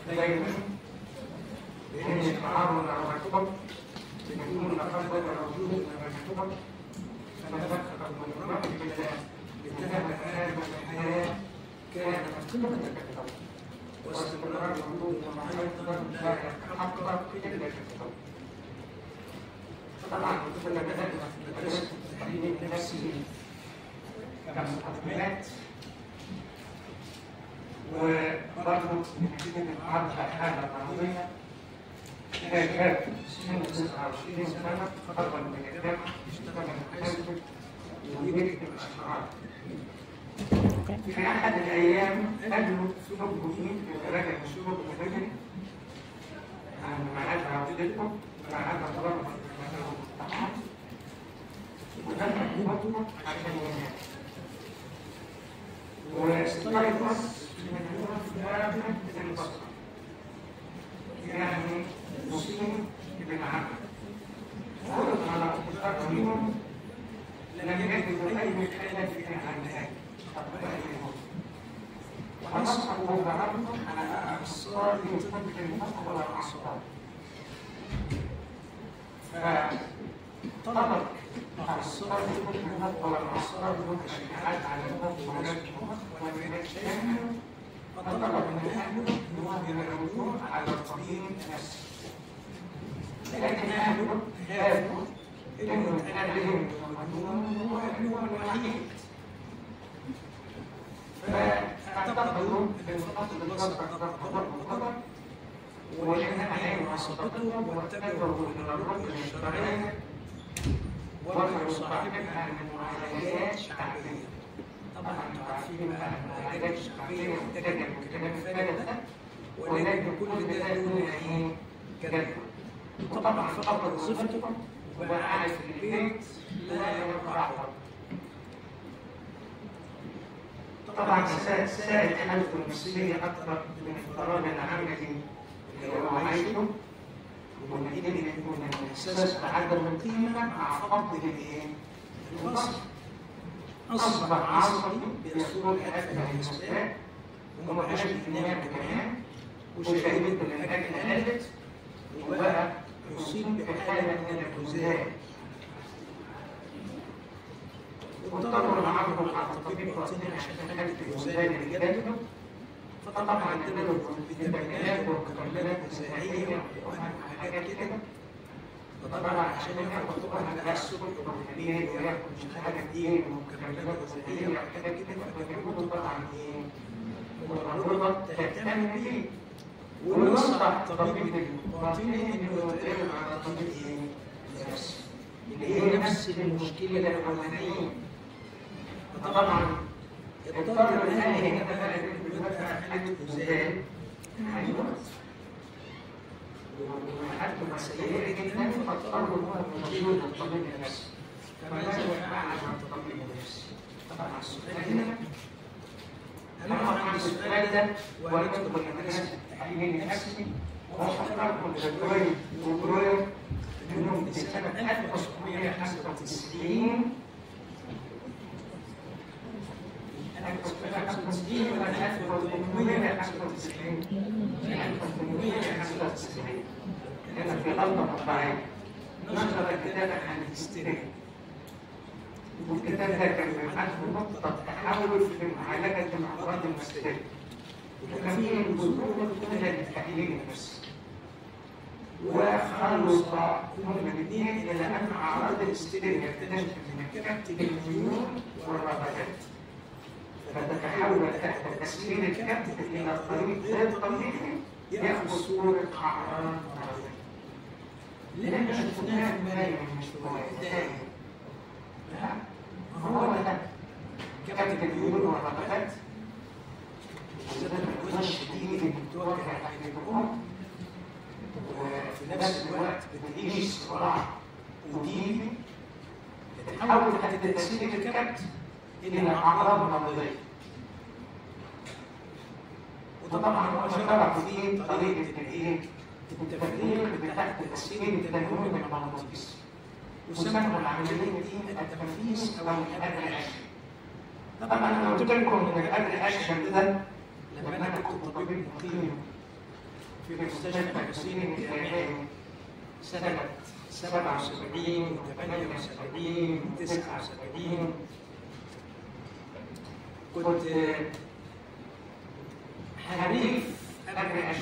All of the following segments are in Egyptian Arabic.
دايما لأن التعارض على الكتب بيكون لقد موجود من الكتب فنفكر المنظمات بالله انتهى هذه الحياة كانت قمة الكتب واستمرار وجود أيضا لا يتحقق إلا بالكتب طبعا كنا بدأنا في مدرسة التعليم النفسي كمقدمات وبرضه نحن العرض الحالة الرمزية كانت سنة 29 سنة خطبا من الجامعة اشتغل محاسب ويكتب أشعار في أحد الأيام قابلوا سلوك مهم في راجع السلوك الفجري عن ميعاد عودتكم ميعاد طلبة الامتحان ودخل جوه عشان ينام واستيقظ من النوم في باب البصر يعني مسلم ابن عمرو فرض على أصدقاء اليوم لم يجد أي خلل في عنها ونصحوا بعضهم على أعصاب طب المخ والأعصاب فطلب أعصاب طب المخ والأعصاب والتشريعات على المخ وعلاج المخ والمنشأ فطلب من أهله أنهم يعودون على الطبيب النفسي لكن أهله خافوا إنه كان لهم المجنون هو ابنهم الوحيد فاعتقدوا ان فقط البصر قدر وقدر وان عين عصبته واتجهوا الى الرؤيه الشرعيه وكانوا صاحبها من معالجات شعبيه طبعا انتم عارفين بقى المعالجات الشعبيه محتاجه من كلام الفارغ ده ولكن كل ده دون ايه؟ كلمه وطبعا فقد وظيفته وبقى قاعد في البيت لا يرفع طبعا سائد حالته النفسية أكثر من الفراغ العملي اللي هو عايشه ونتيجة من الإحساس بعدم القيمة مع فقد الإيه؟ البصر أصبح عصبي بيصور أدنى الأسباب وما بقاش بينام كمان وشهيته الأكل قلت وبقى يصيب بحالة من الجزاء واضطروا العرض على الطبيب الباطني عشان حالة الوزان اللي جات له فطبعا عندنا له فيتامينات ومكملات غذائية وحاجات كده فطبعا عشان ياخد طبعا على الصبح والليل وياكل مش حاجة كتير ومكملات غذائية وحاجات كده فكان طبعا ايه ممرضة تهتم بيه ويصبح الطبيب الباطني انه يتعامل مع طبيب ايه؟ نفسي اللي هي نفس المشكلة الأولانية فطبعا اضطر الأهل هنا بقى يبقى حالة وزان أيوه وحالته سيئة جدا فاضطروا إن هو يوديه للطبيب النفسي فماذا فعل عن الطبيب النفسي؟ طبعا السؤال هنا هنقف عند السؤال ده وندخل مدرسة التعليم النفسي وأفكركم بجدول وجروير منهم في سنة 1995 1995 ولا 1895 1895 كانت في غلطة مطبعية نشر كتابا عن الهستيريا والكتاب ده كان بيبحث نقطة تحول في معالجة الأمراض النفسية وكان فيه الجذور كلها للتحليل النفسي وخلص هما الاثنين الى ان اعراض الاستيريا تنشا من الكبت للميول والرغبات فتتحول تحت تاثير الكبت الى طريق غير طبيعي ياخذ صوره اعراض مرضيه لان شفناها في مريم من شويه دائما هو ده كبت الميول والرغبات بالذات الجزء الشديد اللي بتوجه على الام وفي نفس الوقت بتعيش صراع وديني يتحول تحت تأثير الكبت إلى أعراض مرضية وطبعا هو شرع في طريقة الإيه؟ التفريق تحت تأثير التنويم المغناطيسي وسموا العملية دي التنفيس أو الأكل الأشهر طبعا أنا قلت لكم إن الأكل الأشهر ده لما أنا كنت طبيب مقيم في مستشفى الحسين الجامعي سنة 77 و78 و79 كنت حريف أبرش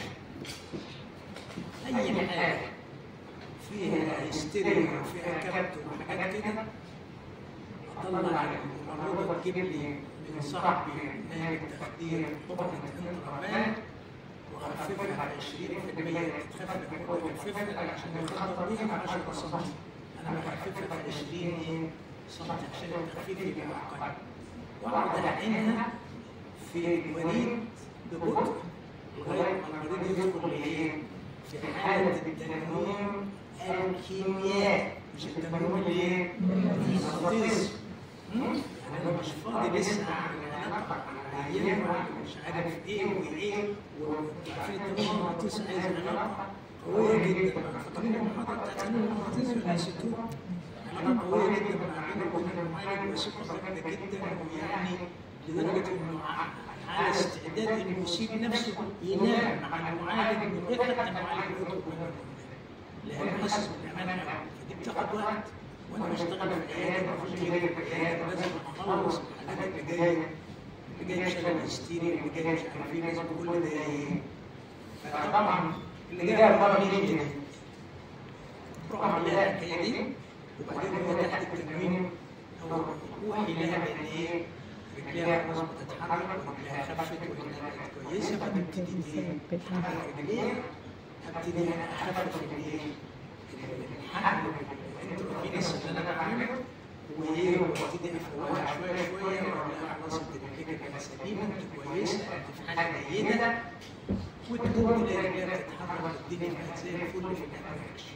أي حاجة فيها هستيريا وفيها كبت وحاجات كده أطلع الممرضة تجيب لي من صاحبي نايم التخدير حقنة انترافان وأخففها ب 20% تتخفف أخففها عشان يخدر بيها 10 سم أنا بخففها ب 20 سم عشان التخفيف يبقى أقل وأقعد أعينها في الوريد ببطء لغاية ما المريض يدخل لإيه؟ في حالة التنويم الكيميائي مش التنويم الايه؟ المغناطيسي يعني انا مش فاضي لسه اعمل عيان مش عارف ايه وايه وعارفين التنويم المغناطيسي عايز علاقه قويه جدا فاكرين المحاضره بتاعت التنويم المغناطيسي ولا نسيتوها؟ علاقه قويه جدا ما بينه وبين المعالج وثقه جامده جدا ويعني لدرجه انه على استعداد انه يسيب نفسه ينام مع المعالج من غير حتى المعالج يطلب منه لانه حاسس بالامان قوي فدي بتاخد وقت وانا بشتغل في العياده مفيش غيري في العياده لازم اخلص الحاجات اللي جايه اللي جاي شلل هستيري اللي جاي مش عارف ايه لازم كل ده ايه فطبعا اللي جاي المره دي دي روح اعمل لها الحكايه دي وبعدين هو تحت التنويم او روحي لها بان ايه رجليها خلاص بتتحرك ورجليها خفت ورجليها بقت كويسه فتبتدي ايه تتحرك رجليها ابتدي انا اخفف الايه الحمل الانتروفينس اللي انا بعمله وايه وابتدي افوقها شويه شويه واقول لها خلاص انت رجليك بقت سليمه انت كويسه انت في حاله جيده وتقوم تلاقي رجليها بتتحرك الدنيا بقت زي الفل في الانتراكشن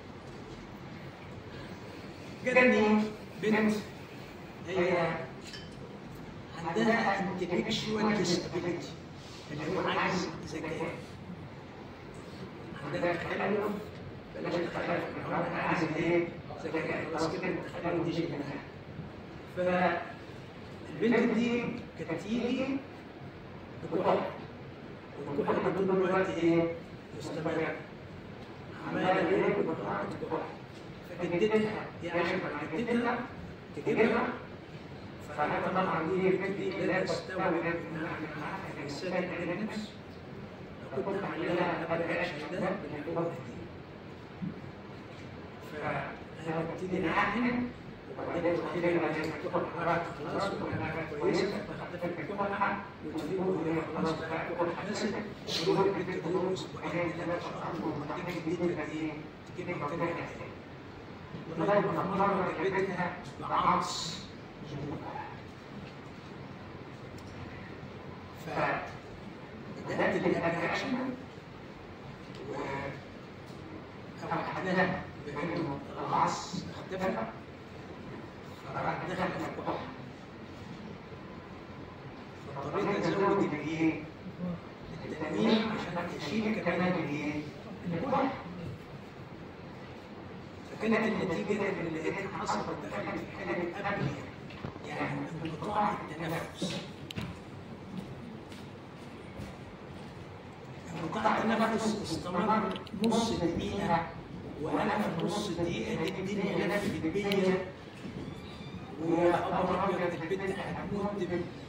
جاتني بنت هي عندها intellectual disability اللي هو عجز ذكاء عندها تخلف بلاش تخلف هو عجز ايه؟ ذكاء خلاص كده التخلف دي شلناها فالبنت دي كانت تيجي بكحل والكحل ده طول الوقت ايه؟ مستمر عماله ايه؟ بكحل فجدتها هي عشان جدتها تجيبها فأنا طبعا دي بتدي لا تستوعب إنها معاها الإنسان النفس كنت أعمل لها قبل الأكشن ده بالحقوق دي فأنا ببتدي أعلم وبعدين بتخيل إن الكحة خلاص وأنا كويسة فبختفي الكحة وتفيق وهي خلاص بقى الكحة نزلت شهور البنت دول أسبوعين ثلاثة شهور وبعدين جدتها إيه تجيبها تاني لغاية ما في مرة جابتها بعطس فبدأت الأكشن وأوحد لها بأنه العص اختفى فراح دخل في الكحة فاضطريت أزود الإيه؟ التنويم عشان أشيل كمان الإيه؟ الكحة فكانت النتيجة اللي لقيتها حصلت دخلت في حالة أبنية يعني انقطاع التنفس انقطاع التنفس استمر نص دقيقة وأنا في نص دقيقة دي الدنيا لفت بيا ويا خبر أبيض البنت هتموت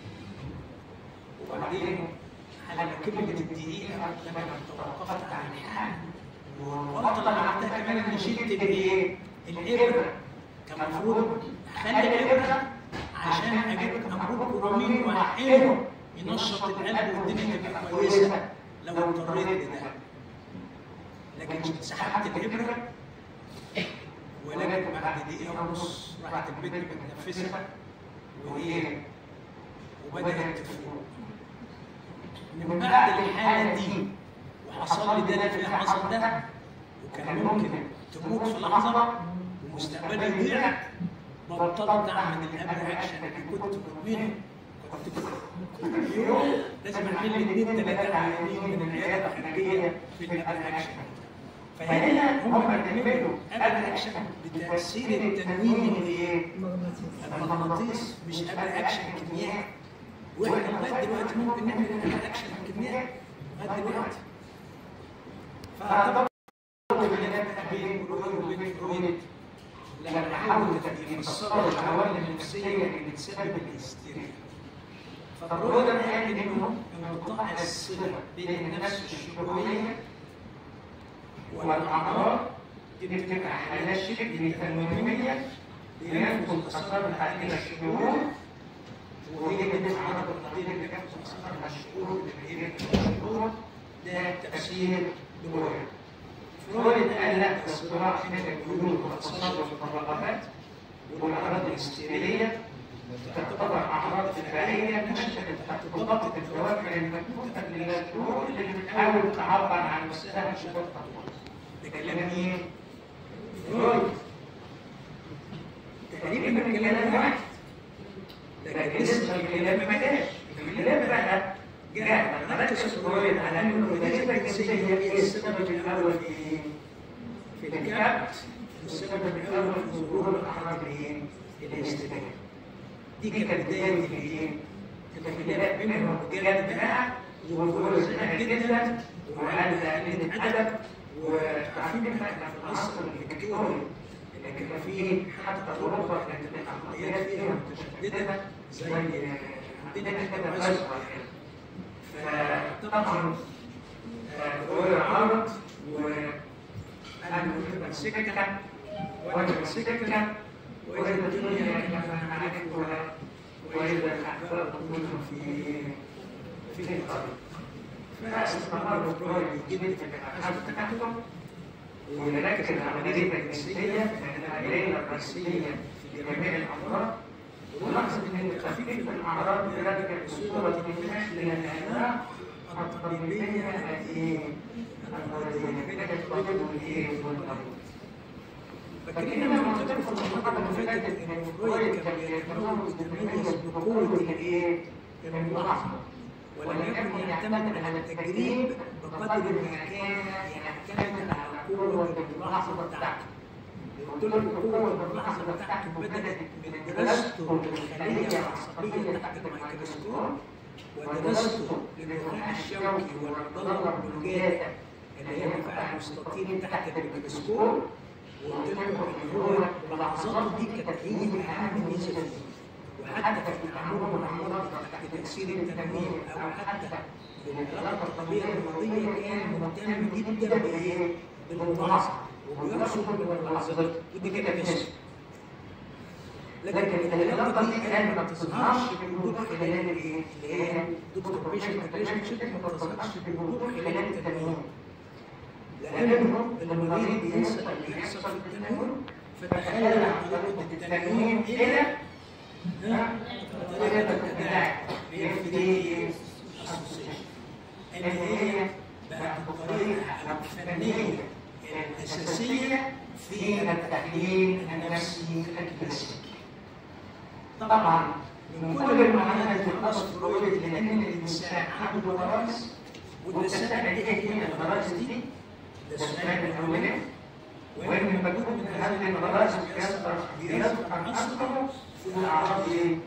وبعدين على ما كملت الدقيقة لما توقفت عن الحمل وقلت لما عملتها كمان اني شلت الايه؟ الابره كان المفروض اخلي الابره عشان اجيب امبول كرومين واحقنه ينشط القلب والدنيا تبقى كويسه لو اضطريت لده لكن سحبت الابره ولكن بعد دقيقه ونص راحت البنت متنفسه وايه وبدات تفوق من بعد الحاله دي وحصل لي ده اللي فيها حصل ده وكان ممكن تموت في لحظه ومستقبلي يضيع بطلت اعمل الابر اكشن اللي كنت بعمله كنت كل يوم لازم اعمل لي اثنين ثلاثه عيانين من العياده الخارجيه في الابر اكشن فهنا هم بيعملوا ابر اكشن بتاثير التنويم الايه؟ المغناطيس مش ابر اكشن كيميائي واحنا لغايه دلوقتي ممكن نعمل ابر اكشن كيميائي لغايه دلوقتي فطبعا الخلاف بين فرويد وبين فرويد لما حاولوا يفسروا العوامل النفسيه اللي بتسبب الهستيريا ففرويد قال انه انقطاع الصله بين النفس الشعوريه والاعراض دي بتبقى حالات شبه تنويميه بينفذ اثارها الى الشعور وهي بتتعرض لقضيه بينفذ اثارها الشعور اللي هي الشعور ده تفسير لبرويد فرويد قال لا الصراع بين الجنون والتصرف والرغبات والاعراض الهستيريه تعتبر اعراض دفاعيه نشأت تحت ضغط الدوافع المكبوته للشعور اللي بتحاول تعبر عن نفسها بشكل اطول. ده كلام مين؟ فرويد. تقريبا الكلام واحد. لكن لسه الكلام ما جاش. الكلام بقى جاء ركز فرويد على انه الغريزه الجنسيه هي السبب الاول في في الكبت والسبب الاول في ظهور الاعراض الايه؟ الاستدامه. دي كانت بدايه الايه؟ الخلاف بينهم بجد بقى وظهور زمان جدا وعاد قلة ادب وعارفين احنا كنا في العصر الفكتوري اللي كان فيه حتى اوروبا كانت الاخلاقيات فيها متشدده زي عندنا احنا مصر فطبعا دول العرض وانا كنت بسكه وانا بسكه واذا الدنيا كما نعرف واذا الاحباب كلهم في في الارض فاستمر فرويد يجد في الابحاث بتاعته ويركز على العمليه الجنسيه العمليه الرئيسيه في جميع الامراض ولاحظ ان خفيف الاعراض يرجع بصوره ما الى الانواع الطبيبيه الايه؟ المرضيه بين الرجل والايه؟ والمرض. فكأننا لما قلت في المحاضره اللي فاتت ان فرويد كان بيتمول يتميز بقوه الايه؟ الملاحظه ولم يكن يعتمد على التجريب بقدر ما كان يعتمد على قوه الملاحظه بتاعته. قلت لكم قوة الملاحظة بتاعته بدأت من دراسته للخلية العصبية تحت الميكروسكوب ودراسته للنخاع الشوكي والمظلة والبلجات اللي هي النخاع المستطيل تحت الميكروسكوب وقلت لكم ان هو ملاحظاته دي كانت هي اهم ميزة فيه وحتى في تعامله مع المرض تحت تأثير التنويم او حتى في العلاقة الطبية المرضية كان مهتم جدا بايه؟ بالملاحظة ويقصد بالملاحظات ودي كده بس لكن العلاقه دي كان ما بتظهرش بالوضوح خلال الايه؟ اللي هي دكتور بيشنت ريليشن شيب ما بتظهرش بالوضوح خلال التنويم لانه المريض بينسى اللي بيحصل في التنويم فتخيل طريقه التنويم الى طريقه التداعي هي الفيديو اللي هي بقت الطريقه الفنيه الأساسية في التحليل النفسي الكلاسيكي. طبعا من كل المعاناة الأصل فرويد لأن الإنسان عنده غرائز والإنسان إيه هي الغرائز دي؟ ده السؤال الأولاني وإن مجهود من هذه الغرائز بيصدر بيصدر عن أصله في الأعراض إيه؟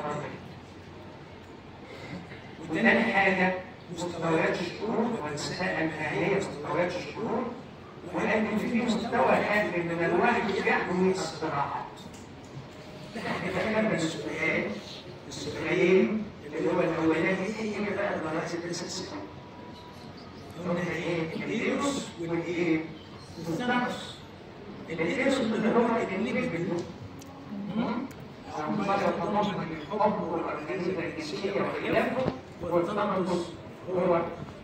وتاني حاجة مستويات الشعور والإنسان ما هي مستويات الشعور ولكن في مستوى هادئ من الواحد يحمي الصراعات. تحديدا السؤال السؤالين اللي هو الاولاني ايه هي بقى الغرائز الاساسيه؟ قلنا ايه؟ الايروس والايه؟ والثانوس. الايروس اللي هو الليبيدو او ما يتضمن الحب والغريزه الجنسيه وخلافه والثانوس هو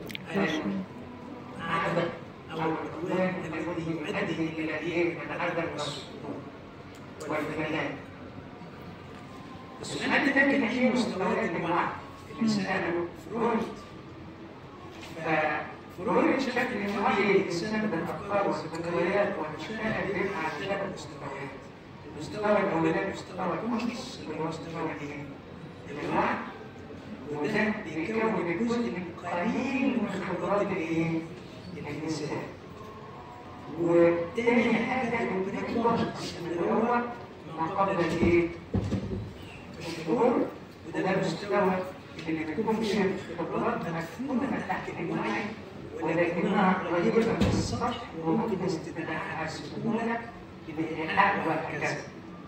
عدد او العدوان الذي يؤدي الى الايه؟ العدم والسكون والفنان. السؤال ده كان ايه مستويات الوعي اللي ساله فرويد. ففرويد شاف ان وعي الانسان بالافكار والذكريات والمشاعر بيبقى على ثلاث مستويات. المستوى الاولاني مستوى الكونشس اللي هو مستوى الايه؟ الوعي وده بيكون الجزء القليل من خبرات الايه؟ الانسان. وتاني حاجه البريك لوجيكس اللي هو ما قبل الايه؟ الشعور وده المستوى اللي بتكون فيه خبرات مدفونه تحت الوعي ولكنها قريبة من السطح وممكن استدعائها بسهولة للإيحاء وهكذا.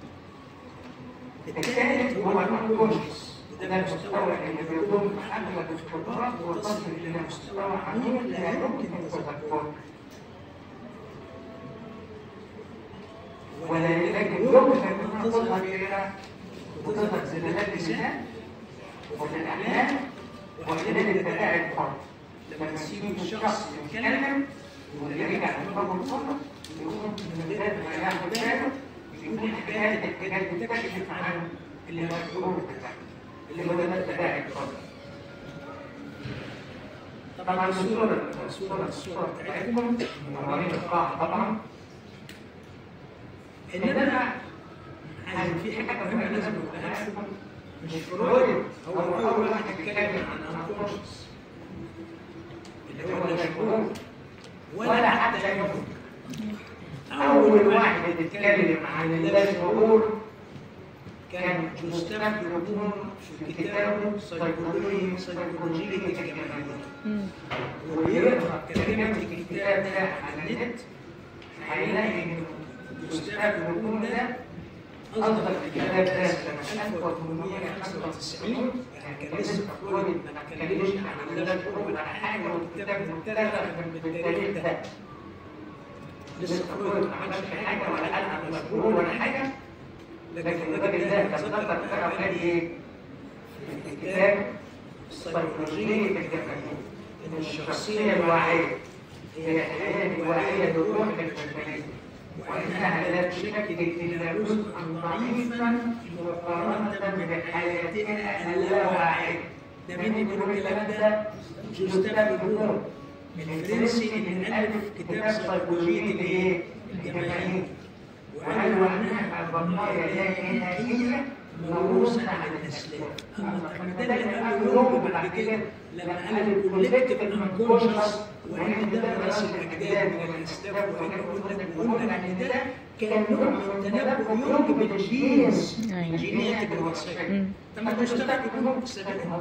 الثالث هو الأنكونشس وده مستوى اللي بيضم حمل الاختبارات وتصل إلى مستوى عميق لا يمكن تذكره. ولكن يمكن أن تظهر إلى وتظهر زلزال لسان وفي الأحلام وخلال الدقائق الفرد لما تسيب الشخص يتكلم ويرجع للفرد الفرد يكون من غير ما ياخد باله يكون حكايات الحاجات بتكشف عن اللي مشهور اللي هو ده الدقائق الفرد طبعا الصورة الصورة الصورة بتاعتكم منورين القاعة طبعا انما يعني في حاجه مهمه لازم نقولها لكم مش فرويد هو اول واحد اتكلم عن انكونشس اللي هو لا شعور ولا حتى يوم اول واحد اتكلم عن اللا شعور كان جوستاف دوبون في كتابه سيكولوجي سيكولوجية الجماهير ويقرا كلمة الكتاب ده على النت هيلاقي انه جوستاف دوبون ده أصدر الكتاب ده سنة 1895 يعني كان لسه فرويد ما اتكلمش عن اللاشعور ولا حاجة والكتاب مبتدأ من التاريخ ده لسه فرويد ما عملش حاجة ولا قال عن اللاشعور ولا حاجة لكن الراجل ده تذكر بقى قال ايه؟ في الكتاب السيكولوجية الجماهير إن الشخصية الواعية هي الحياة الواعية للروح البشرية وإنها لا تشكل إلا جزءا ضعيفا مقارنة بحياتنا اللاواعية. ده مين اللي بيقول الكلام ده؟ جوستاف بون الفرنسي اللي ألف كتاب سيكولوجية الإيه؟ الجماهير. وقالوا إنها البقايا لا نهائية موروثة عن الأسلاف. أما ده اللي قالوا يوم بعد كده لما قال الكولكتيف انكونشس وان ده راس الاجداد من الاسلاف وان قلنا ان ده كان نوع من تنبؤ يوم بالجينز الجينات الوراثيه لما تشتغل يكون تستخدمها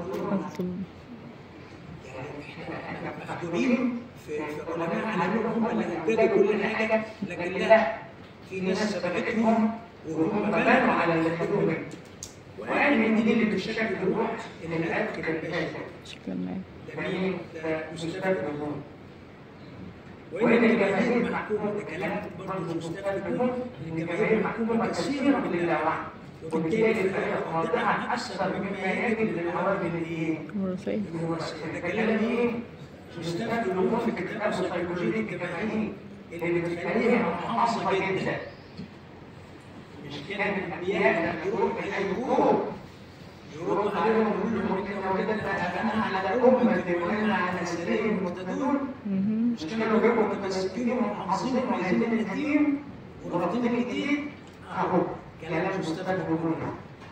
يعني احنا مخدومين في في علماء على انهم هم اللي انجزوا كل حاجه لكن لا في ناس سبقتهم وهم بنوا على اللي خدوه منه وقال ان دي اللي بتشكل الروح اللي الاكل البشري شكرا معاك ده مين؟ ده مستفاد منهم وإن الجماهير محكومة بكلام برضه مستفاد منهم إن الجماهير محكومة كثيرا باللاوعي وبالتالي فهي خاضعة أكثر مما يجب للعوامل الإيه؟ وراثية الوراثية ده كلام إيه؟ مستفاد منهم في كتاب سيكولوجية الجماهير اللي بتخليها محافظة جدا مش كده الأنبياء لما يروح يحيوهم يرد عليهم ويقول لهم إن وجدنا آباءنا على أمة وإنا على سبيل مهتدون مهم. مش كانوا بيبقوا متمسكين ومحافظين وعايزين القديم ورافضين الجديد اهو كلام مستفاد منه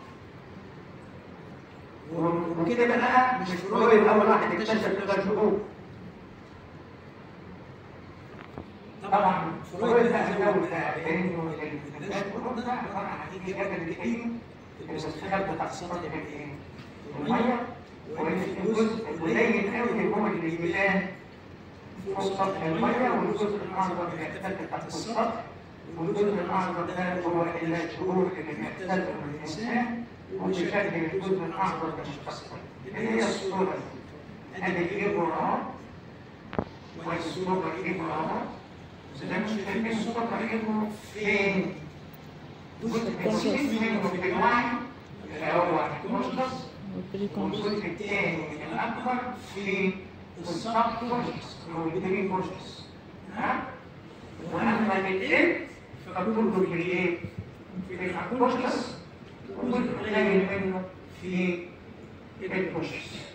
وكده بقى مش فرويد اول واحد اكتشف اللغه الشعوب طبعا فرويد بقى زود بقى بانه الناس الشعوب ده عباره عن ايه جبل جديد الاستخبار بتاع السطح بالايه؟ الميه وان في جزء قليل قوي هو اللي بيبان فوق سطح الميه والجزء الاعظم بيختلف تحت السطح والجزء الاعظم ده هو الى الشعور اللي بيختلف من الانسان وبيشكل الجزء الاعظم من الشخصيه اللي هي الصوره دي ادي الايد وراها والصوره الايد وراها زي ما انتم شايفين الصوره الايد فين؟ جزء كثير منه في الوعي اللي هو الكونشس والبري كونشس والجزء الثاني الاكبر في السب كونشس او البري كونشس ها واما الاب فكله في الايه؟ في الكونشس وجزء قليل منه في الكونشس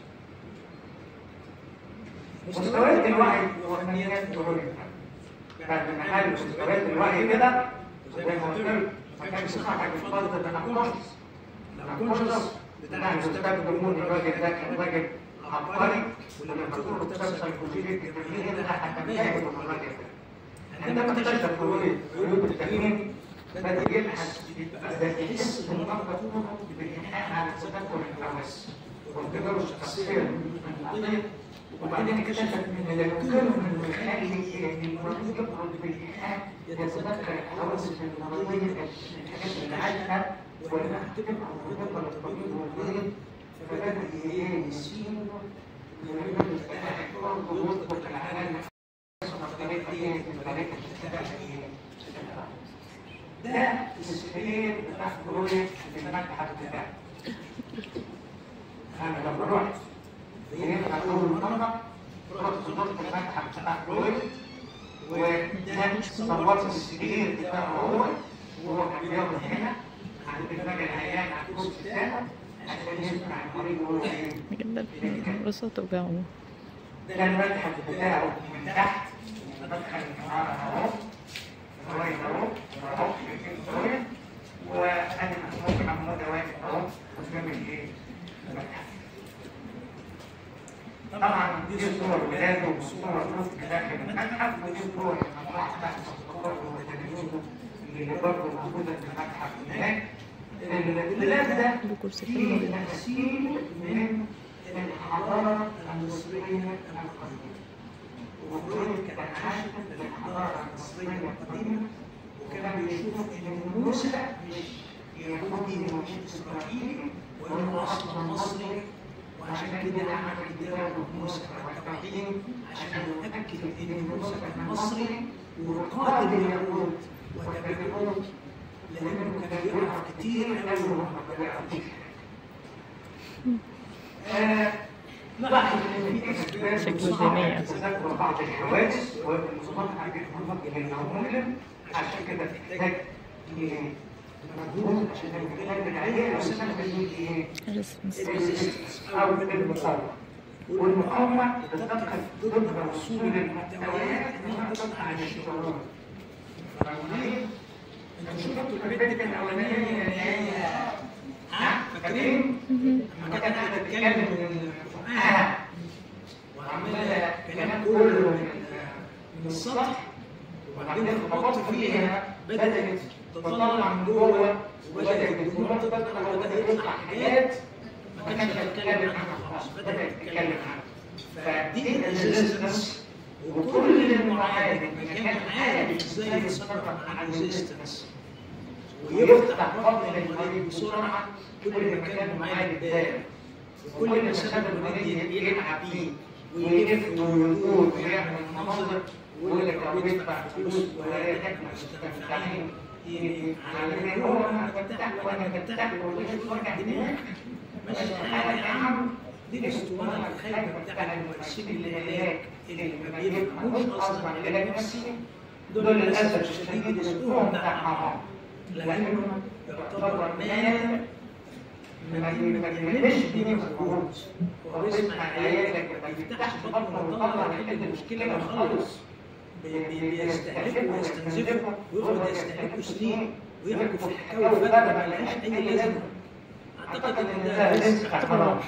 مستويات الوعي وفنيات الوعي بعد ما حل مستويات الوعي كده زي ما قلت لك ما كانش صحك في فتره الكونشس الكونشس بتاع مستوى الهرمون الراجل ده كان راجل عبقري ولما تقرا كتاب سيكولوجيه الجماهير ده هتنبهر من الراجل ده عندما اكتشف فرويد عيوب التكوين بدا يبحث بدا يحس بالنقطه بالانحاء على تذكر الحواس والتجارب الشخصيه المحيطيه وبعدين اكتشف ان لو كان انه يخلي ان المريض يخرج بالإيحاء يتذكر الحواس المرضية من الحاجات اللي عاشها وانها هتبقى مرتبطة بالطبيب والمريض فبدأ ايه يسيب ويعمل فتح ويطلق العالم الطريقة دي الطريقة تتبع ايه؟ ده السرير بتاع فرويد في المتحف بتاعي انا لما رحت ينفع أول مرة رحت زرت المتحف بتاع فرويد وده صورت السرير بتاعه هو وهو كان بيقعد هنا عند دماغ العيان على الكرسي بتاعه عشان يسمع المريض وهو ايه بجد راسه توجعه ده المتحف بتاعه من تحت مدخل النهار اهو فرويد اهو اهو شايفين فرويد وانا محمود محمود واقف اهو قدام الايه المتحف طبعا دي صور ولاده وصور رفق داخل المتحف ودي صور مجموعه تحت الصور وتلاميذه اللي برضه موجوده في المتحف هناك الولاد ده بكرسي فيه كله تمثيل من الحضاره المصريه القديمه وفرويد كان عاشق للحضاره المصريه القديمه وكان بيشوف ان موسى مش يهودي ومش اسرائيلي وانه اصلا مصري وعشان كده عمل كتاب موسى والتوحيد عشان يؤكد ان موسى كان مصري وقاد اليهود وتبعوه لانه كان يعرف كتير قوي وهم ما بيعرفوش آه، لاحظ ان في اسباب شكله صعبة دينية. تذكر بعض الحوادث والنظام حاجتهم جميلهم عشان كده تحتاج مجهود عشان نتكلم عليه وسنة ايه؟ ريسبونس الريزيستنس او المقاومه والمقاومه بتتوقف ضد وصول المحتويات انها تطلع عن الشعور فاهمين؟ انتوا شفتوا البنت الاولانيه اللي هي ها فاكرين؟ لما كانت قاعده تتكلم من فوقها وعماله كلام كله من من السطح وبعدين خبطت فيها بدات تطلع من جوه وبدات الدموع تطلع وبدا يطلع حاجات ما كانش بتتكلم عنها خلاص بدات تتكلم عنها فدي الريزيستنس وكل المعالج ما كان عارف ازاي يتصرف مع الريزيستنس ويفتح بطن المريض بسرعه كل ما كان المعالج دايم وكل ما ساب المريض يلعب بيه ويلف ويدور ويعمل مناظر ويقول لك لو يدفع فلوس ولا يحكم مستنفعين على ان هو انا برتاح له وانا برتاح له ولا شوف وجع دماغ ماشي حالك يا عم دي الاسطوانه الخايبه بتاع الممارسين العلاج اللي ما بيفهموش اصلا علاج نفسي دول للاسف الشديد الاسلوب بتاع حرام لانه يعتبر مال ما بيعملش بيه مجهود هو بيسمع عيالك ما بيفتحش بطنه ويطلع يحل المشكله خالص بي- بي- بيستهلكوا ويستنزفوا ويقعد يستهلكوا سنين ويحكوا في حكاوي فارغه ما لهاش اي لازمه اعتقد ان ده رزق حرام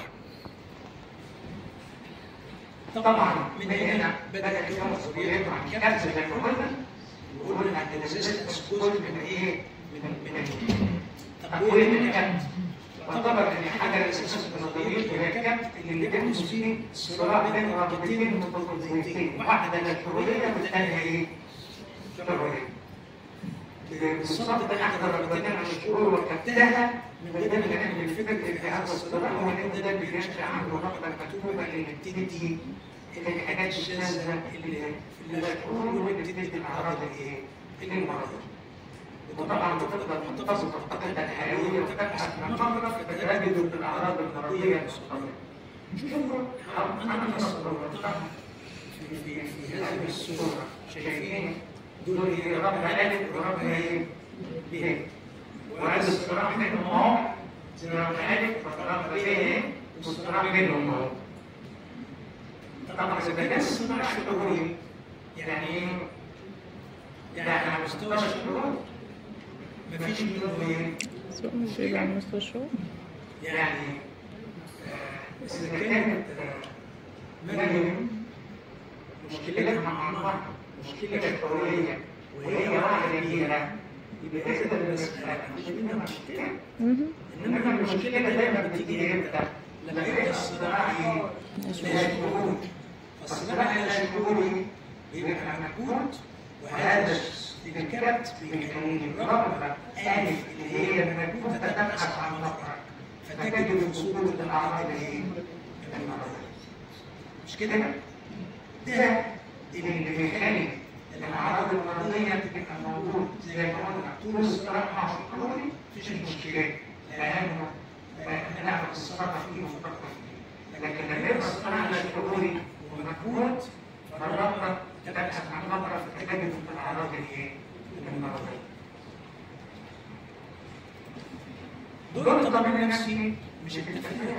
طبعا من هنا بدا يكون نظريته عن كارثه زي ما قلنا وقلنا ان الريزيستنس جزء من ايه؟ من من تقويم الكبت يعتبر ان حاجه اساسا في نظريته هي الكبت اللي بيحدث فيه صراع بين رغبتين متضادتين واحده الحريه والثانيه ايه؟ الحريه بالصمت ده احد الرغبتين عن الشعور وكبتها من ضمن العلم الفكر في هذا الصراع هو ان ده بينشا عنه الرغبه المكتوبه اللي بتدي الحاجات الشاذه اللي في الشعور واللي بتدي الاعراض الايه؟ المرضيه وطبعا تفضل محتفظة بطاقتها الحيوية وتبحث عن مرة فتجد الأعراض المرضية الصغيرة. شوفوا أنا مصورتها في في في هذه الصورة شايفين دول هي رقم ألف ورقم إيه؟ ب وهذا الصراع بينهم أهو رقم ألف ورقم ب والصراع بينهم أهو. طبعا إذا كان الصراع شعوري يعني إيه؟ يعني على مستوى الشعور مفيش منه ايه؟ سواء مش بيبقى على مستوى الشغل يعني آه، اذا كانت آه، مريم مشكلتها مع الله مشكله شعوريه وهي واحده كبيره يبقى اذا المساله مش منها مشكله مهم. انما المشكله دايما بتيجي امتى؟ لما يبقى الصراع ايه؟ لا شعور فالصراع الشعوري بيبقى مكبوت وهذا الكبت بيخلي الرغبة ألف اللي هي المكبوتة تبحث عن مخرج فتجد في صورة الأعراض اللي هي المرضية مش كده؟ ده اللي بيخلي الأعراض المرضية تبقى موجود زي ما قلنا طول الصراع مع الشعوري مفيش مشكلة لأنه نعرف الصراع فيه وفقط فيه لكن لما يبقى الصراع الشعوري ومكبوت فالرغبة تبحث عن مخرج فتجد في الأعراض اللي هي المرضية دور الطبيب النفسي مش التفريغ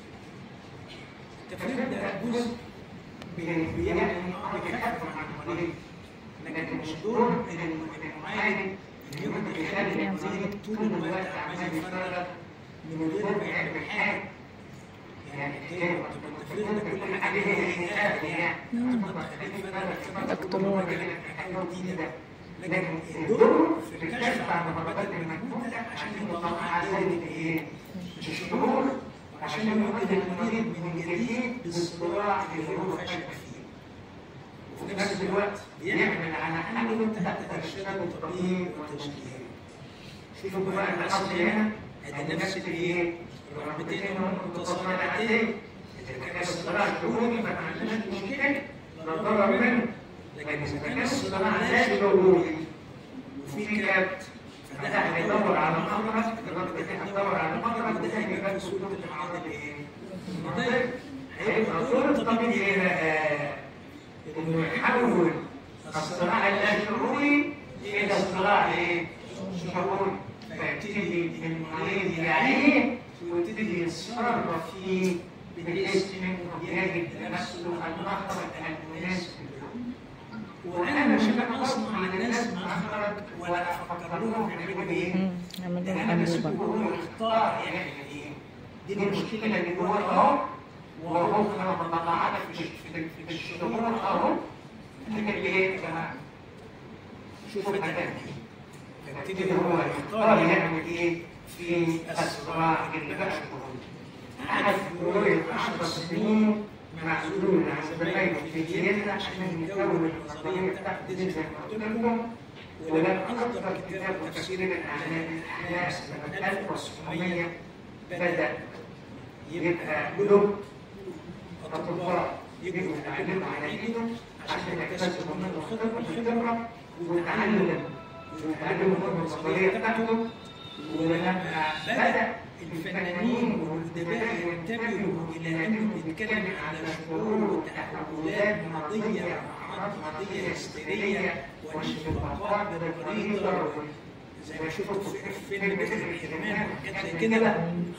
التفريغ ده جزء بيعمل بيخفف عن المريض لكن مش دور المعالج ان يقعد يخلي المريض طول الوقت عمال يفرغ من غير ما يعمل حاجه يعني تاني التفريغ ده كل حاجه ليها اخر يعني تفضل تخليه يفرغ دكتور. حاجه جديده لكن الدور في الكشف عن الرغبات المحدوده عشان يطلع عدد الايه؟ الشعور وعشان يوجه المريض من جديد للصراع اللي هو فاشل فيه. وفي نفس الوقت بيعمل على حله تحت ارشاد الطبيب والتشجيع. شوفوا بقى الاصل هنا ادي نفس الايه؟ الرغبتين المتصارعتين. اذا كان الصراع شعوري ما عندناش مشكله لا ضرر منه. لكن اذا كان الصراع لا شعوري وفي كبت فده هيدور على مخرج الراجل ده هيدور على مخرج وده هيبقى في صوره الاعراض الايه؟ المرضيه هيبقى دور الطبيب ايه بقى؟ انه يحول الصراع اللاشعوري الى صراع ايه؟ شعوري فيبتدي المريض يعيه ويبتدي يتصرف فيه بحيث انه يجد لنفسه المخرج المناسب له وانا مش انا اصنع للناس مخرج ولا افكر لهم يعملوا ايه؟ مم. عمل ده لهم انا بسيبه أنبوبة هو يختار يعمل ايه؟ دي المشكله اللي جواه اهو وهو انا بطلعها لك في في- في الشعور اهو لكن ايه يا جماعه؟ شوف هتعمل ايه؟ فيبتدي هو يختار يعمل ايه في الصراع اللي بقى شعور قعد في رؤية 10 سنين معزول عن زمايله في فيينا عشان يكون النظرية بتاعته دي زي ما قلت لكم ولما أصدر كتاب تفسير الأعلام الأحلام سنة 1900 بدأ يبقى له أطباء يجوا يتعلموا على إيده عشان يكتسبوا منه الخبرة الخبرة ويتعلم ويتعلموا منه النظرية بتاعته ولما بدأ الفنانين والأدباء ينتبهوا إلى أنه بيتكلم على شعور وتحولات مرضية وأعراض مرضية هستيرية وانشقاقات بالمريضة زي ما شفتوا في فيلم بئر الحرمان وحاجات زي كده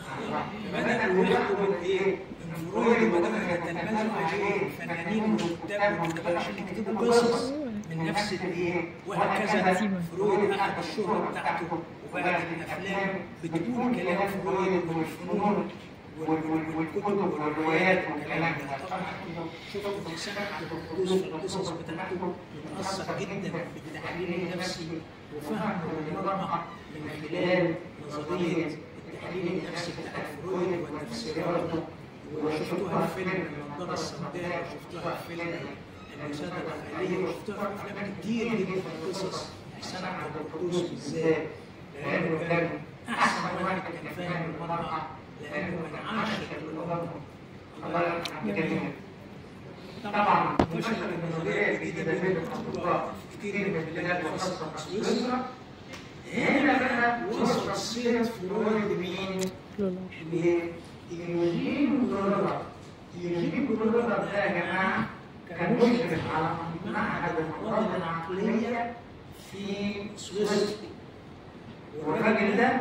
بدأوا ياخدوا من إيه؟ من فرويد وبدأوا يتلمذوا عليه الفنانين والكتاب والكتاب عشان يكتبوا قصص من نفس الإيه؟ وهكذا فرويد أخذ الشهرة بتاعته وبقت الافلام بتقول كلام فرويد والفنون وال- وال- والكتب والروايات والكلام ده طبعا شفتوا في سنه عبد القدوس في القصص بتاعته متاثر جدا بالتحليل النفسي وفهم المرأة من خلال نظريه التحليل النفسي بتاع فرويد وتفسيراته وشفتوها في فيلم النضاره السوداء وشفتوها في فيلم المساعدة الأهلية وشفتوها في أفلام كتير جدا في القصص حسن عبد القدوس بالذات لأنه كان أحسن واحد كان فاهم المرأة لأنه كان عاشق للأمة الله يرحمه جميعا طبعا انتشرت النظرية الجديدة بين الأطباء في كتير من البلاد وخاصة سويسرا هنا بقى وصل صيت فرويد مين؟ لولا يوجين جرولر يوجين جرولر ده يا جماعة كان مشرف على معهد الأمراض العقلية في سويسرا والراجل ده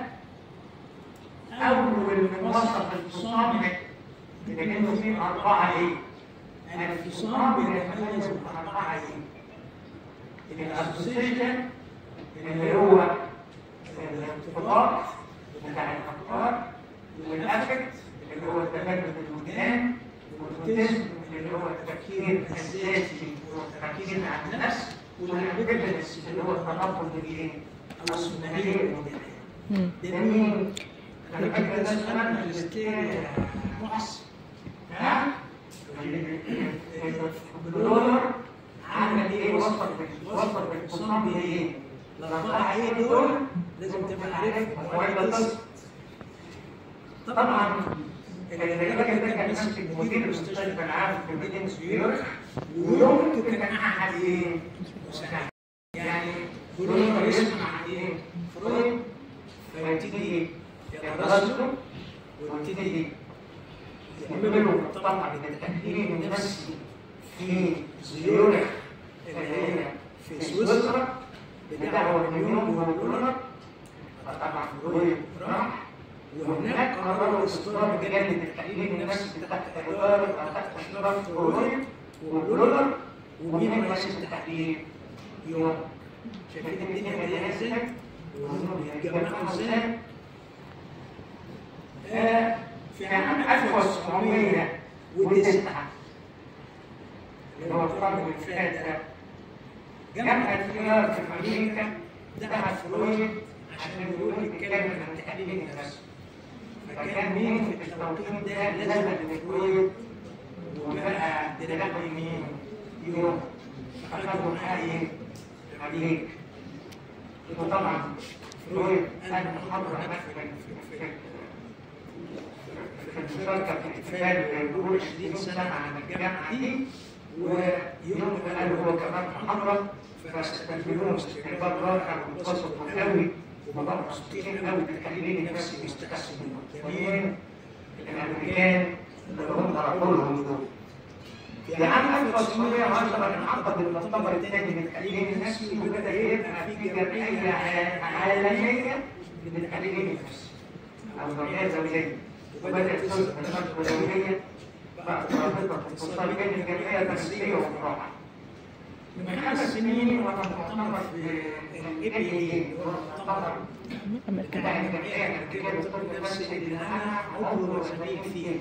أول من وصف الفصام بأنه في أربعة إيه؟ الفصام بيتميز بأربعة إيه؟ الأسوسيشن اللي هو الارتباط بتاع الأفكار والأفكت اللي هو التبادل الوجدان والأوتيزم اللي هو التفكير الذاتي والتركيز على النفس والأمبيفالنس اللي هو التناقض الإيه؟ أو الثنائية الوجدانية. مم. ده مين؟ أنا فاكر ده سؤال ماجستير يا محسن. ها؟ الأربعة إيه دول لازم تبقى عارفهم وأنا قصة طبعا الراجل ده كان ماسك مدير المستشفى العام في مدينة نيويورك ويمكن كان أحد إيه؟ مساعد يعني كلنا يسمع عن إيه؟ فرويد فيبتدي يترسل ويبتدي يعملوا طبعا التحليل النفسي في زيورخ اللي هي في سويسرا بدعوة من يوم ودولار طبعا فرويد راح وهناك قرروا اصدار مجال التحليل النفسي تحت اداره تحت اشراف فرويد ودولار ومين رئيس التحليل؟ يوم شايفين الدنيا ضيقه ازاي؟ وهم بيتجمعوا ازاي؟ آه، في عام 1909 اللي هو القرن اللي فات ده جامعة نيويورك في أمريكا دعت فرويد عشان يروح يتكلم عن التحليل النفسي فكان مين في التوقيت ده لازم لفرويد وبقى دراعي مين يوم فأخدوا معاه إيه؟ أمريكا وطبعا فرويد قال محاضرة هناك في في- في في المشاركة في احتفال مرور 20 سنة عن الجامعة دي ويوم قال هو كمان محاضرة فاستقبلوهم استقبال رائع وانبسطوا قوي وبقوا مبسوطين قوي بالتحليل النفسي بيستحسنوا جميل الامريكان اللي هم طلعوا لهم دول. في عام 1910 انعقد المؤتمر الثاني للتحليل النفسي وبدا يبقى في جمعيه عالميه للتحليل النفسي او جمعيه دوليه وبدات تصدر منظمه دوليه بعد رابطه اتصال بين الجمعيه النفسيه والراحه من خمس سنين وانا مؤتمر في الاي بي اي هو مؤتمر بتاع الجمعيه الامريكيه للطب النفسي اللي انا عضو وزميل فيه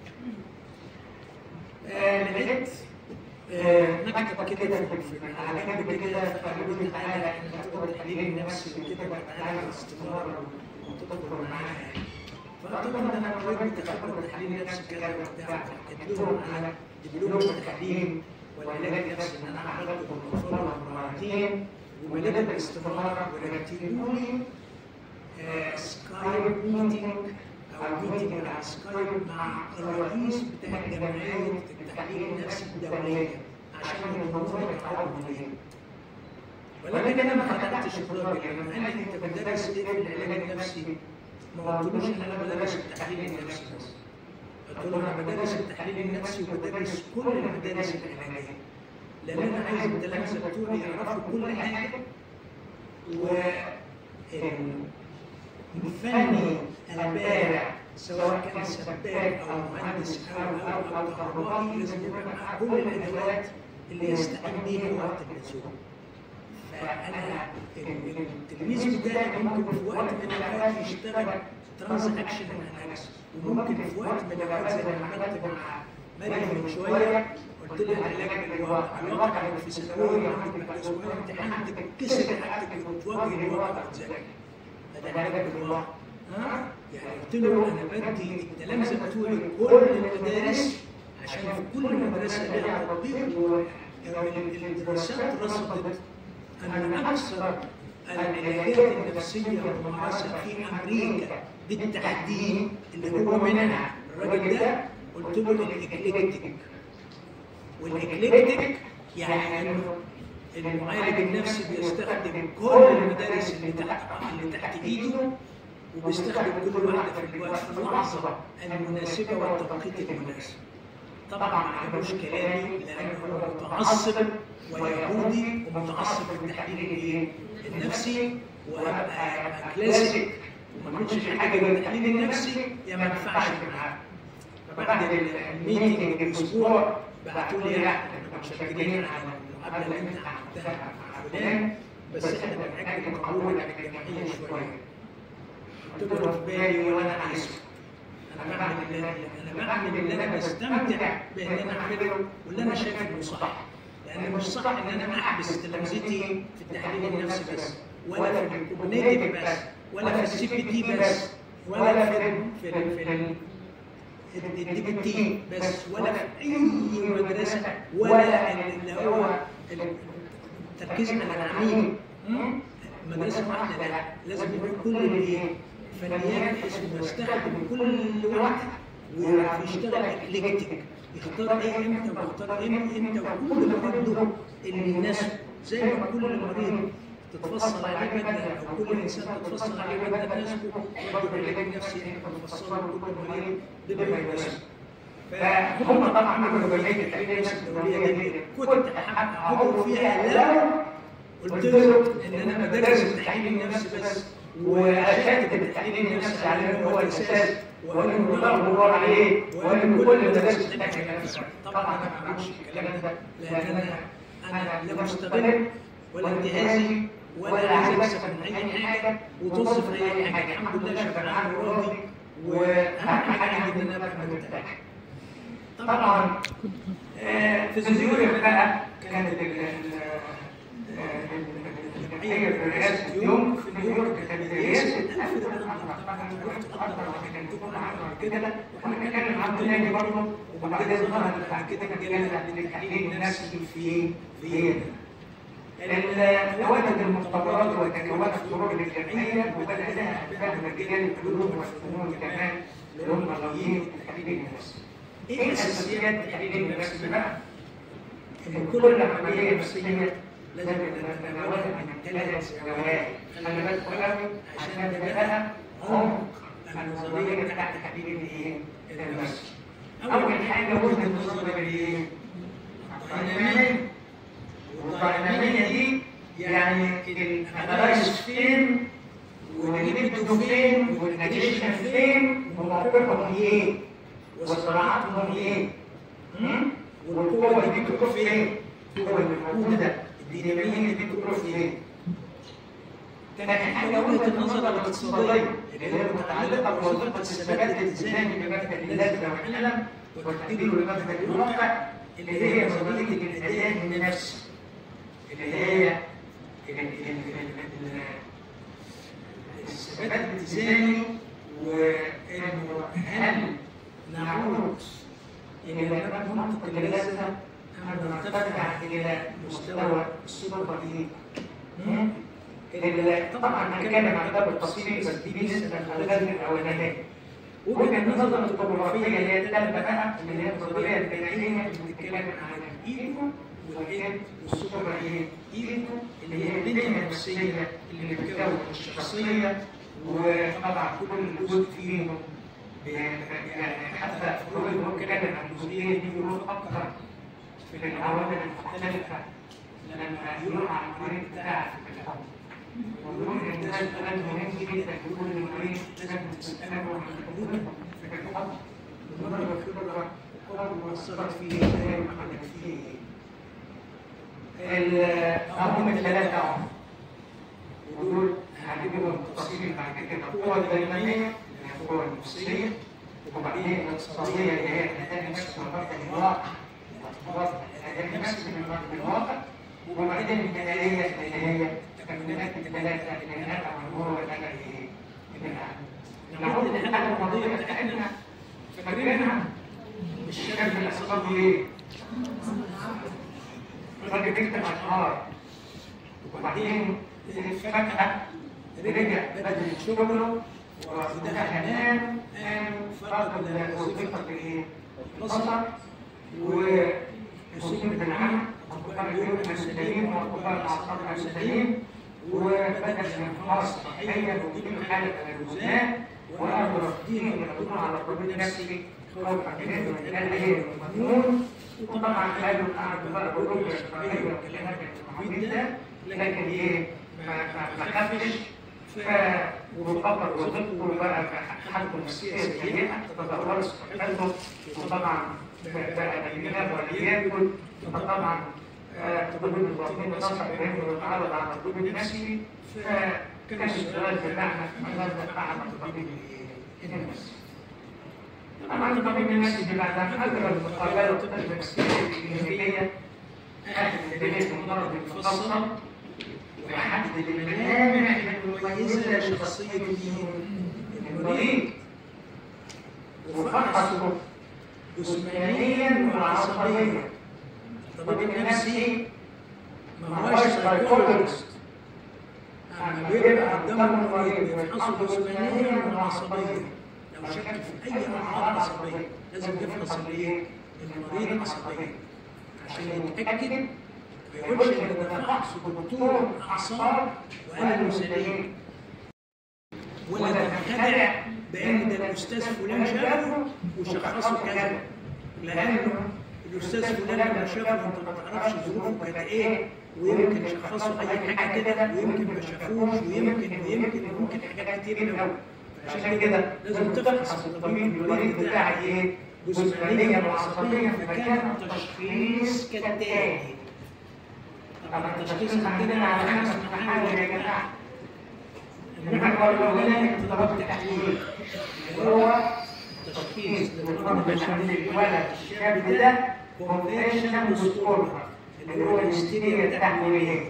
آه، لقيت آه، مكتب كده في- في- على جنب كده فقالوا لي تعالى احنا بتوع التحليل النفسي وكده تعالى باستمرار وتدخل معانا فقلت لهم انا اريد تخبر التحليل النفسي كذا وبتاع فحكيت لهم على دبلوم التحليل والعلاج النفسي ان انا عملته بالمنظومه مرتين ومليت باستمرار ورتبوا لي آه، سكايب ميتنج او ميتنج على سكايب مع الرئيس بتاع جمعيه التحليل النفسي الدوليه عشان يضمنوا لك عضو منين ولكن انا ما فتحتش الراجل لما قال لي انت بتدرس ايه في العلاج النفسي؟ ما قلتلوش ان انا بدرس التحليل النفسي بس قلت له انا بدرس التحليل النفسي وبدرس كل المدارس العلاجيه لان انا عايز التلامذه بتوعي يعرفوا كل حاجه و الفني البارع سواء كان سباك او مهندس او او او كهربائي لازم يبقى معاه كل الادوات اللي يستعين بيها وقت اللزوم. فانا التلميذ بتاعي ممكن في وقت من الاوقات يشتغل ترانزاكشن اناليسيس وممكن في وقت من الاوقات زي ما عملت مع مريم من شويه قلت لها العلاج بالواقع، الواقع انك في ثانويه عندك بعد اسبوعين امتحان تتكسر حاجتك وتواجه الواقع وتذاكر. هذا علاج بالواقع. ها؟ يعني قلت له انا بدي التلامذه بتوعي كل المدارس عشان في كل مدرسه لها تطبيق والدراسات رصدت ان اكثر العلاجات النفسيه الممارسه في امريكا بالتحديد اللي هو منها الراجل ده قلت له الاكليكتيك والاكليكتيك يعني انه المعالج النفسي بيستخدم كل المدارس اللي تحت اللي تحت ايده وبيستخدم كل واحده في الوقت في اللحظه المناسبه والتوقيت المناسب. طبعا ما عجبوش كلامي لانه هو متعصب ويهودي ومتعصب بالتحليل الايه؟ النفسي وابقى أبقى كلاسيك وما اعملش في حاجه بالتحليل النفسي يا ما ينفعش معاه. فبعد الميتنج باسبوع بعتوا لي احنا متشكرين على المقابله اللي انت عملتها مع فلان بس احنا بنأجل قبولك الجمعيه شويه. قلت له في بالي وانا عايزه. انا بعمل اللي انا بعمل اللي انا بستمتع بان انا اعمله واللي انا شايف انه صح. لان مش صح ان انا احبس تلامذتي في التحليل النفسي بس ولا في الكوجنيتيف بس ولا في السي بي تي بس ولا في في في الدي بي تي بس ولا في اي مدرسه ولا اللي هو التركيز على العميل مدرسه واحده لا لازم يكون كل الايه فنيات بحيث انه يستخدم كل واحده ويشتغل اكليكتيك يختار ايه امتى ويختار امتى امتى وكل مريض له اللي يناسبه زي ما كل مريض تتفصل عليه بدله او كل انسان تتفصل عليه بدله تناسبه برضه العلاج النفسي انت تفصله لكل مريض بما يناسبه فهم طبعا عملوا جمعيه التحليل النفسي الدوليه دي كنت اعضو فيها لو قلت له ان انا بدرس التحليل النفسي بس واشدد التحليل النفسي على انه هو الاساس وان المدور عليه وان كل مدارس تحتاج نفسي طبعا انا ما بعملش الكلام ده لان انا انا لا مستغل ولا انتهازي ولا عايز اكسب من اي حاجه وطز في اي حاجه الحمد لله شبعان وراضي واهم حاجه عندي ان انا ابقى مرتاح طبعا في الزيورة بقى كانت الجمعية برئاسة يوم في نيويورك كانت برئاسة ألف طبعا رحت أقدر كان تكون عارفة كده وإحنا بنتكلم عن تاني برضه وبعد كده ظهرت بعد كده الجامعة للتحليل النفسي في فيينا. تواجد المختبرات والتكوات في طرق الجمعية وبدأها بفهم رجال العلوم والفنون كمان اللي هم راويين التحليل النفسي. ايه اساسيات التحليل النفسي بقى؟ ان كل عمليه نفسيه لازم نتناولها من ثلاث زوايا خلي بالكم قوي عشان ده بقى عمق النظريه بتاعت التحليل الايه؟ النفسي. اول حاجه وجهه النظر الايه؟ الديناميه والديناميه دي يعني الانالايز فين والليبيدو فين والاجيشن فين وموقفهم ايه؟ وصراعاتهم ايه؟ والقوة دي بتروح فين؟ القوة الموجودة الدينامية دي بتروح فين؟ تاني حاجة وجهة النظر الاقتصادية اللي هي متعلقة بوظيفة الثبات الالتزامي بمبدأ اللازم والعلم وتقديره لمبدأ الواقع اللي هي نظرية الأداء النفسي اللي هي الثبات الالتزامي وانه هل نعود إلى منطق اللذة أم نرتفع إلى مستوى السوبر إيه؟ طبعا هنتكلم عن ده بالتفصيل بس دي لسه الألغاز الأولانية. وجهة النظر الطبوغرافية اللي هي الثالثة بقى اللي هي النظرية البيئية اللي بتتكلم عن الإيجو والإيد والسوبر إيجو اللي هي البنية النفسية اللي بتكون الشخصية وطبعا كل جزء فيهم يعني حتى فرويد هو كلام عن الجزئيه دي بيفكر في العوامل المختلفه لما يقع عن المريض بتاعه في الحب ويقول ان ده سؤال مهم جدا يقول للمريض لازم تساله عن خبرته في الحب ومره خبره الحب واثرت فيه ازاي وعملت فيه ايه هم الثلاثه اهم ودول هنجيبهم بالتفصيل بعد كده القوه الديناميه القوة النفسية وبعدين الاقتصادية اللي هي الأداء النفسي من مبدأ الواقع الاعتبار الأداء النفسي من مبدأ الواقع وبعدين النهائية اللي هي التكوينات الثلاثة اللي هناك عن هو الأداء اللي نعود للحالة الماضية بتاعتنا فاكرينها الشكل الاقتصادي ايه؟ الراجل بيكتب أشعار وبعدين فجأة رجع بدل شغله وده هنام قام فقد وظيفة البصر وأصيب بالعمى أطباء اليوم المسلمين وأطباء الأعصاب المسلمين وبدأ الانهار صحيا وجدوا حالة الجزاء وأمر رفضهم يعودون على الطبيب النفسي خوفا منه من الأهل والمجنون وطبعا قالوا قعدوا بقى بقولوا الشرعية والكلام التعويض ده لكن إيه ما خافش ومقرر وظيفته بقى حالته النفسيه سيئه تتدهور صحته وطبعا بقى بينام ولا ياكل فطبعا طبيب الباطنين نصح بانه يتعرض على الطبيب النفسي فكان السؤال بتاعنا ماذا فعل الطبيب النفسي؟ طبعا الطبيب النفسي بعد حجر المقابله الطب النفسيه الكلينيكيه اخذ الدليل المرض المفصل ويحدد الملامح المميزة لشخصية المريض وفحصه جسمانيا وعصبيا الطبيب النفسي ما هوش سايكولوجيست اما بيبقى قدام المريض بيفحصه جسمانيا وعصبيا لو شك في اي اعراض عصبيه لازم يفحص الايه؟ المريض عصبيا عشان يتاكد ما يقولش ان ده فحص دكتور اعصاب وقال له سليم ولا تنخدع بان ده الاستاذ فلان شافه وشخصه كذا لانه الاستاذ فلان لما شافه انت ما تعرفش ظروفه كانت ايه ويمكن شخصوا اي حاجه كده ويمكن ما شافوش ويمكن ويمكن ويمكن حاجات كتير قوي عشان كده لازم تفحص الطبيب المريض بتاعك ايه جسمانيا وعصبيا فكان التشخيص كالتالي طبعا التشخيص عندنا على خمس محاور يا جماعه المحور الاولاني اضطراب تحليل اللي هو التشخيص للولد الشاب ده كونفشن ديسوردر اللي هو الهستيريا التحميليه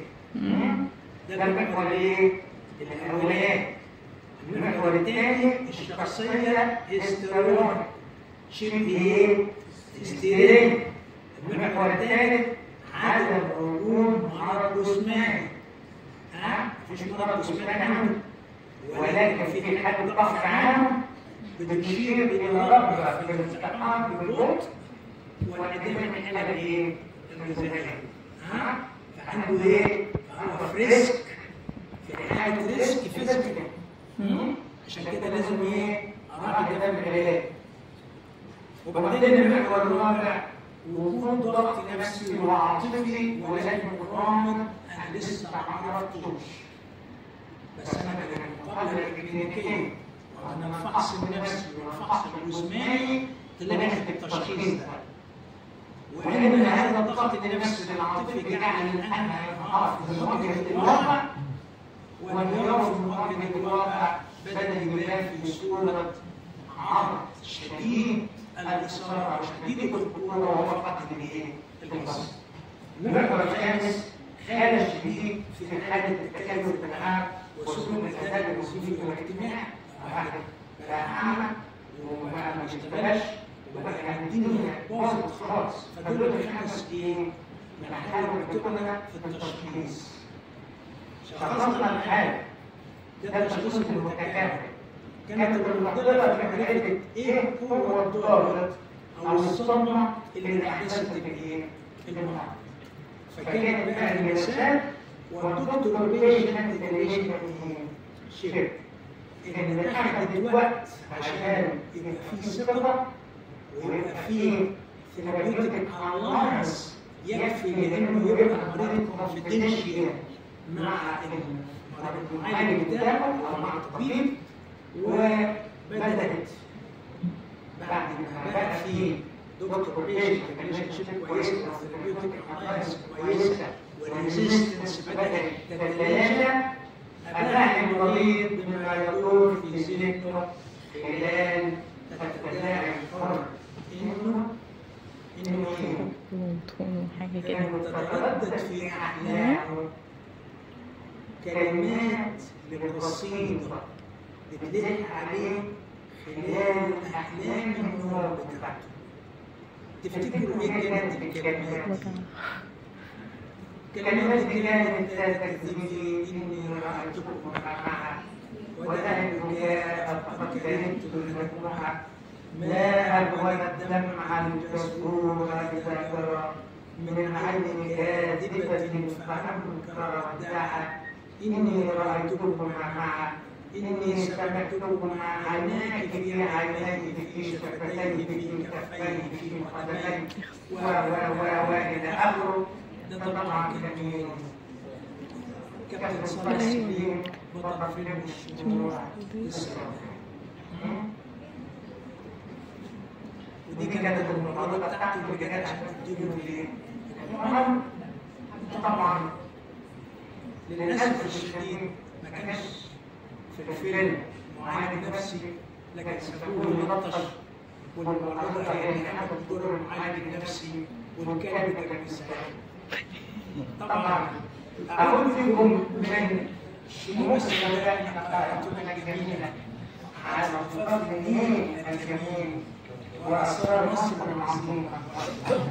ده المحور الايه؟ الاولاني المحور الثاني الشخصيه هستيرون شبه ايه؟ هستيريا المحور الثالث عدم وجود مرض جسماني ها؟ مفيش مرض جسماني عنده ولكن في حد ضعف عنه بتشير الى رغبه في الالتحام بالبطء وانعدام الحاله الايه؟ الغذائيه ها؟ فعنده ايه؟ فهو فريسك في حاله ريسك فيزيكال عشان كده لازم ايه؟ اراعي ده في العلاج وبعدين المحور الرابع وجود ضغط نفسي وعاطفي ولكن غامض انا لسه ما عرفتوش بس انا بالمقابله الكلينيكيه ومن الفحص النفسي والفحص الجسماني طلعت التشخيص ده وان هذا الضغط النفسي العاطفي جعل الانهى ينهار في مواجهه الواقع والانهيار في مواجهه الواقع بدا يبان في صوره عرض شديد الاثاره وشديد الخطوره وفقد الايه؟ البصر. المحور الخامس خلل شديد في حاله التكلف بالعام وسلوك الاداء الوظيفي والاجتماعي واحد بقى اعمى وبقى ما يشتغلش وبقى يعني الدنيا باظت خالص فدول الخمس ايه؟ محاور بتبنى في التشخيص. شخصنا الحاله ده التشخيص المتكامل كانت المعضله في معرفه ايه هو الضابط او الصدمه اللي احدثت الايه؟ المرض. فكان بقى المثال والدكتور بيشنت ريليشن شيب ان اخذت وقت عشان يبقى في ثقه ويبقى في ثيرابيوتيك الاينس يكفي لانه يبقى المريض كونفدينشال مع المعالج بتاعه او مع الطبيب وبدات بعد ما بقى في دكتور بيشنت ريليشن شيب كويسه وثيرابيوتيك الاينس كويسه والريزيستنس بدات تتلاشى أباح المريض بما يدور في ذهنه خلال التداعي الحر إنه إنه إيه؟ وطول وحاجة كده كانت تتردد في أحلامه كلمات لقصيدة بتلح عليه خلال أحلام النوم بتاعته تفتكروا إيه كانت الكلمات دي؟ وجع كلمات كانت لا تكذبي إني رأيتكم معها ودأن جاء قد كرهت لكمها ما أبغى الدمع الجسور إذا جرى من عين كاذبة فأنكر ودعا إني رأيتكم معها إني سمعتكم مع عيناك في عينيه في شفتيه في كفيه في قدميه و و و و إلى آخره ده طبعا كان مين؟ كابتن صالح سليم بطل فيلم الشموع السوداء ودي كانت المرادة بتاعته اللي جت عشان تديله الايه؟ المهم طبعا للأسف الشديد ما كانش في الفيلم معالج نفسي لكن سابوه يلطش والمرادة يعني أخذ دور المعالج النفسي والكلب كان بيساعده طبعا أعود بكم من شموع السوداء حلقاتنا الجميلة على فضل النيل الجميل وأسرار مصر العظيمة